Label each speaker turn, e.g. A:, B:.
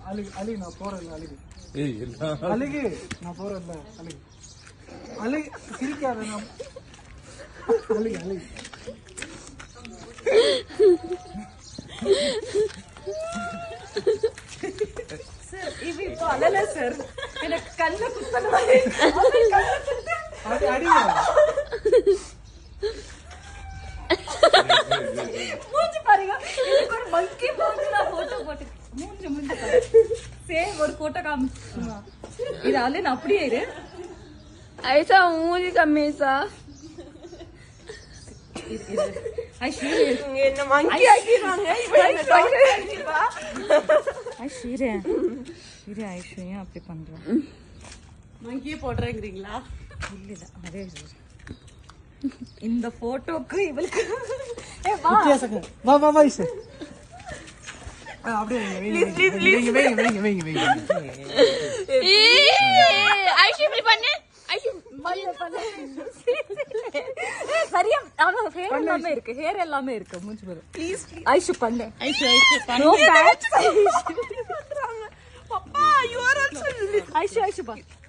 A: அழுகு அழுகு நான் போறேன்ல அழுகு
B: ஏய் எல்லாம்
A: அழுகு நான் போறேன்ல அழுகு அழுகு சிரிக்காத நான் அழுகு அழுகு
C: சார் இது இப்போ அழல சார் எனக்கு கண்ண குத்தன மாதிரி
A: அடி அடிங்க
C: மூஞ்சி பாருங்க எனக்கு ஒரு மங்கி மூஞ்சி நான் போட்டோ போட்டு மூஞ்சி மூஞ்சி பாருங்க சேம் ஒரு போட்டோ காமிச்சுமா இது அழு அப்படியே இரு
D: ऐसा मूली का मेसा
C: ஐ ஷீரே
D: என்ன மங்கி ஆக்கிடுவாங்க
C: ஐ ஷீரே ஷீரே ஐஷு ஏன் அப்படி பண்றோம்
D: மங்கியே போடுறேங்கிறீங்களா
C: இல்ல அதே இரு. இந்த போட்டோக்கு இவளுக்கு ஏ வா
A: வித்தியாசங்க வா வா வா இசு ஆ, அப்படியே வைங்க, வைங்க, வைங்க, வைங்க, வைங்க, வைங்க, வைங்க.
D: ஐஷு இப்படி பண்ணு ஐஷு
C: சரியா ஆமா ஹேர் எல்லாமே இருக்கு ஹேர் எல்லாமே இருக்கு மூஞ்சி பாரு ப்ளீஸ் ஐஷு பண்ணு
D: ஐஷு ஐஷு
C: நோ பேட்
D: பப்பா you are also
C: Aishu Aishu பா